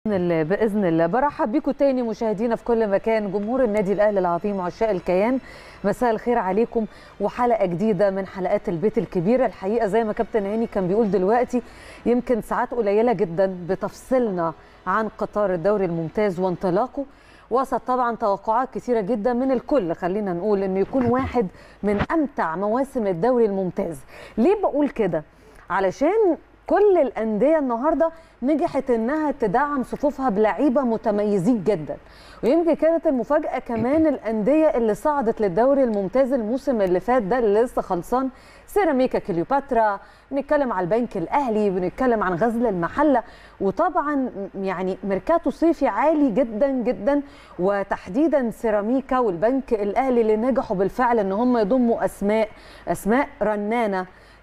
الله باذن الله برحب بيكم تاني مشاهدينا في كل مكان جمهور النادي الاهلي العظيم وعشاق الكيان مساء الخير عليكم وحلقه جديده من حلقات البيت الكبير الحقيقه زي ما كابتن هاني كان بيقول دلوقتي يمكن ساعات قليله جدا بتفصلنا عن قطار الدوري الممتاز وانطلاقه وسط طبعا توقعات كثيره جدا من الكل خلينا نقول انه يكون واحد من امتع مواسم الدوري الممتاز ليه بقول كده علشان كل الانديه النهارده نجحت انها تدعم صفوفها بلعيبه متميزين جدا ويمكن كانت المفاجاه كمان الانديه اللي صعدت للدوري الممتاز الموسم اللي فات ده اللي لسه خلصان سيراميكا كليوباترا بنتكلم على البنك الاهلي بنتكلم عن غزل المحله وطبعا يعني ميركاتو صيفي عالي جدا جدا وتحديدا سيراميكا والبنك الاهلي اللي نجحوا بالفعل ان هم يضموا اسماء اسماء رنانه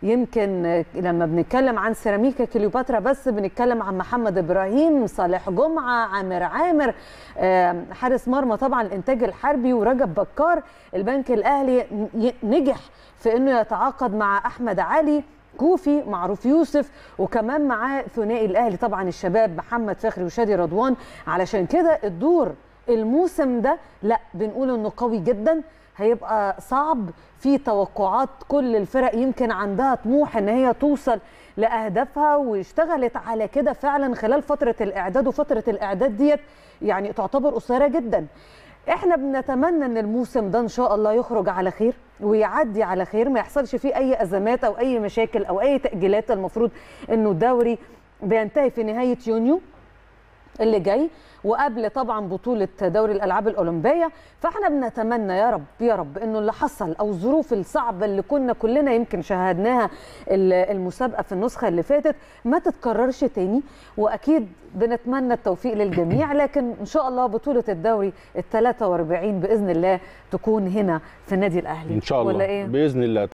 يمكن لما بنتكلم عن سيراميكا كليوباترا بس بنتكلم عن محمد ابراهيم صالح جمعه عامر عامر حارس مرمى طبعا الانتاج الحربي ورجب بكار البنك الاهلي نجح في انه يتعاقد مع احمد علي كوفي معروف يوسف وكمان معاه ثنائي الاهلي طبعا الشباب محمد فخري وشادي رضوان علشان كده الدور الموسم ده لا بنقول انه قوي جدا هيبقى صعب في توقعات كل الفرق يمكن عندها طموح ان هي توصل لاهدافها واشتغلت على كده فعلا خلال فتره الاعداد وفتره الاعداد ديت يعني تعتبر قصيره جدا احنا بنتمنى ان الموسم ده ان شاء الله يخرج على خير ويعدي على خير ما يحصلش فيه اي ازمات او اي مشاكل او اي تاجيلات المفروض انه الدوري بينتهي في نهايه يونيو اللي جاي وقبل طبعا بطوله دوري الالعاب الاولمبيه فاحنا بنتمنى يا رب يا رب انه اللي حصل او الظروف الصعبه اللي كنا كلنا يمكن شاهدناها المسابقه في النسخه اللي فاتت ما تتكررش تاني واكيد بنتمنى التوفيق للجميع لكن ان شاء الله بطوله الدوري ال 43 باذن الله تكون هنا في النادي الاهلي ان شاء الله ولا إيه؟ باذن الله